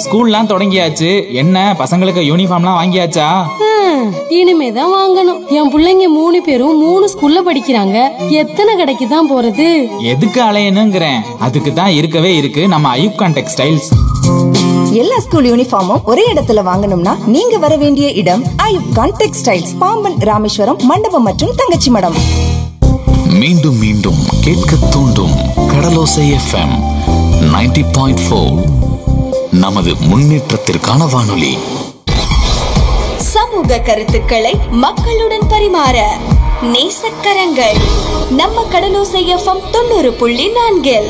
ஸ்கூல்லாம் தொடங்கியாச்சு என்ன பசங்களுக்கு யூனிஃபார்ம்லாம் வாங்கியாச்சா ஹம், இனிமேதான் வாங்கணும் என் புள்ளைங்க மூணு பேரும் மூணு ஸ்கூல்ல படிக்கிறாங்க எத்தனை கடைக்கு தான் போறது எதுக்கு அலையணுங்கிறேன் அதுக்கு தான் இருக்கவே இருக்கு நம்ம ஐயூப்கான் டெக்ஸ்டைல்ஸ் எல்லா ஸ்கூல் யூனிஃபார்மும் ஒரே இடத்துல வாங்கணும்னா நீங்க வர வேண்டிய இடம் ஐயூப் கான் டெக்ஸ்டைல்ஸ் பாம்பன் ராமேஸ்வரம் மண்டபம் மற்றும் தங்கச்சி மடம் மீண்டும் மீண்டும் கேட்க தூண்டும் கடலோசை எஃப்எம் 90.4 பாயிண்ட் நமது முன்னேற்றத்திற்கான வானொலி சமூக கருத்துக்களை மக்களுடன் பரிமாற நேசக்கரங்கள் நம்ம கடலோசை எஃப்எம் தொண்ணூறு புள்ளி நான்கில்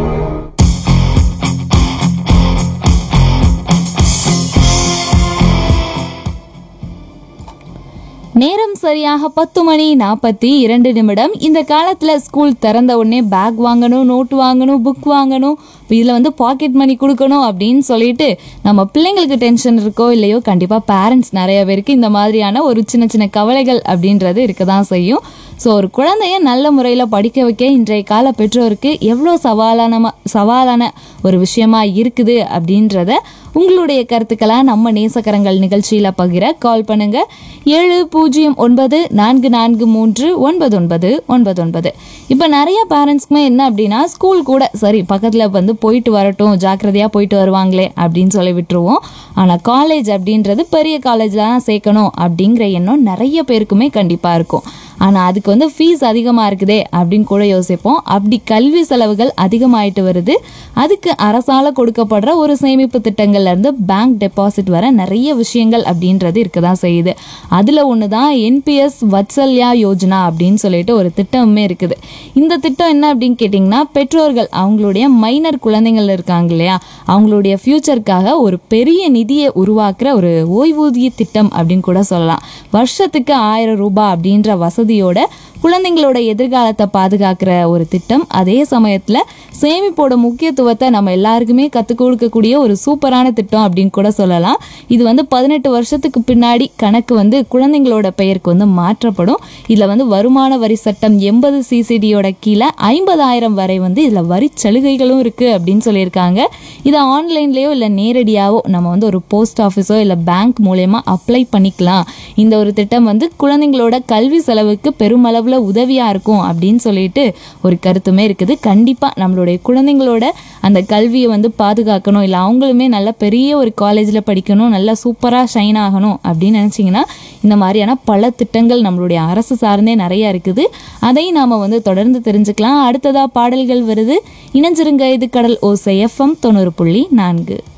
நேரம் சரியாக பத்து மணி நாற்பத்தி இரண்டு நிமிடம் இந்த காலத்தில் ஸ்கூல் திறந்த உடனே பேக் வாங்கணும் நோட் வாங்கணும் புக் வாங்கணும் இதில் வந்து பாக்கெட் மணி கொடுக்கணும் அப்படின்னு சொல்லிட்டு நம்ம பிள்ளைங்களுக்கு டென்ஷன் இருக்கோ இல்லையோ கண்டிப்பாக பேரண்ட்ஸ் நிறைய பேருக்கு இந்த மாதிரியான ஒரு சின்ன சின்ன கவலைகள் அப்படின்றது இருக்க தான் செய்யும் ஸோ ஒரு குழந்தைய நல்ல முறையில் படிக்க வைக்க இன்றைய கால பெற்றோருக்கு எவ்வளோ சவாலான சவாலான ஒரு விஷயமா இருக்குது அப்படின்றத உங்களுடைய கருத்துக்களை நம்ம நேசக்கரங்கள் நிகழ்ச்சியில் பகிர கால் பண்ணுங்க ஏழு பூஜ்ஜியம் ஒன்பது நான்கு நான்கு மூன்று ஒன்பது ஒன்பது ஒன்பது ஒன்பது இப்போ நிறைய பேரண்ட்ஸ்க்குமே என்ன அப்படின்னா ஸ்கூல் கூட சரி பக்கத்தில் வந்து போயிட்டு வரட்டும் ஜாக்கிரதையாக போயிட்டு வருவாங்களே அப்படின்னு சொல்லி விட்டுருவோம் ஆனால் காலேஜ் அப்படின்றது பெரிய காலேஜில் தான் சேர்க்கணும் அப்படிங்கிற எண்ணம் நிறைய பேருக்குமே கண்டிப்பாக இருக்கும் ஆனால் அதுக்கு வந்து ஃபீஸ் அதிகமாக இருக்குதே அப்படின்னு கூட யோசிப்போம் அப்படி கல்வி செலவுகள் அதிகமாயிட்டு வருது அதுக்கு அரசால கொடுக்கப்படுற ஒரு சேமிப்பு திட்டங்கள்ல இருந்து பேங்க் டெபாசிட் வர நிறைய விஷயங்கள் அப்படின்றது இருக்க தான் செய்யுது அதில் ஒன்று தான் என்பிஎஸ் வத்சல்யா யோஜனா அப்படின்னு சொல்லிட்டு ஒரு திட்டமுமே இருக்குது இந்த திட்டம் என்ன அப்படின்னு கேட்டிங்கன்னா பெற்றோர்கள் அவங்களுடைய மைனர் குழந்தைகள் இருக்காங்க இல்லையா அவங்களுடைய ஃப்யூச்சருக்காக ஒரு பெரிய நிதியை உருவாக்குற ஒரு ஓய்வூதிய திட்டம் அப்படின்னு கூட சொல்லலாம் வருஷத்துக்கு ஆயிரம் ரூபாய் அப்படின்ற வசதியோட குழந்தைங்களோட எதிர்காலத்தை பாதுகாக்கிற ஒரு திட்டம் அதே சமயத்தில் சேமிப்போட முக்கியத்துவத்தை நம்ம எல்லாருக்குமே கற்றுக் கொடுக்கக்கூடிய ஒரு சூப்பரான திட்டம் அப்படின்னு கூட சொல்லலாம் இது வந்து பதினெட்டு வருஷத்துக்கு பின்னாடி கணக்கு வந்து குழந்தைங்களோட பெயருக்கு வந்து மாற்றப்படும் இதில் வந்து வருமான வரி சட்டம் எண்பது சிசிடியோட கீழே ஐம்பதாயிரம் வரை வந்து இதில் வரி சலுகைகளும் இருக்குது அப்படின்னு சொல்லியிருக்காங்க இதை ஆன்லைன்லேயோ இல்லை நேரடியாகவோ நம்ம வந்து ஒரு போஸ்ட் ஆஃபீஸோ இல்லை பேங்க் மூலயமா அப்ளை பண்ணிக்கலாம் இந்த ஒரு திட்டம் வந்து குழந்தைங்களோட கல்வி செலவுக்கு பெருமளவில் உதவியாக இருக்கும் அப்படின்னு சொல்லிட்டு ஒரு கருத்துமே இருக்குது கண்டிப்பாக நம்மளுடைய குழந்தைங்களோட அந்த கல்வியை வந்து பாதுகாக்கணும் இல்லை அவங்களுமே நல்ல பெரிய ஒரு காலேஜில் படிக்கணும் நல்லா சூப்பராக ஷைன் ஆகணும் அப்படின்னு நினச்சிங்கன்னா இந்த மாதிரியான பல திட்டங்கள் நம்மளுடைய அரசு சார்ந்தே நிறைய இருக்குது அதையும் நாம் வந்து தொடர்ந்து தெரிஞ்சுக்கலாம் அடுத்ததாக பாடல்கள் வருது இணைஞ்சிருங்க இது கடல் ஓசை எஃப்எம் தொண்ணூறு புள்ளி நான்கு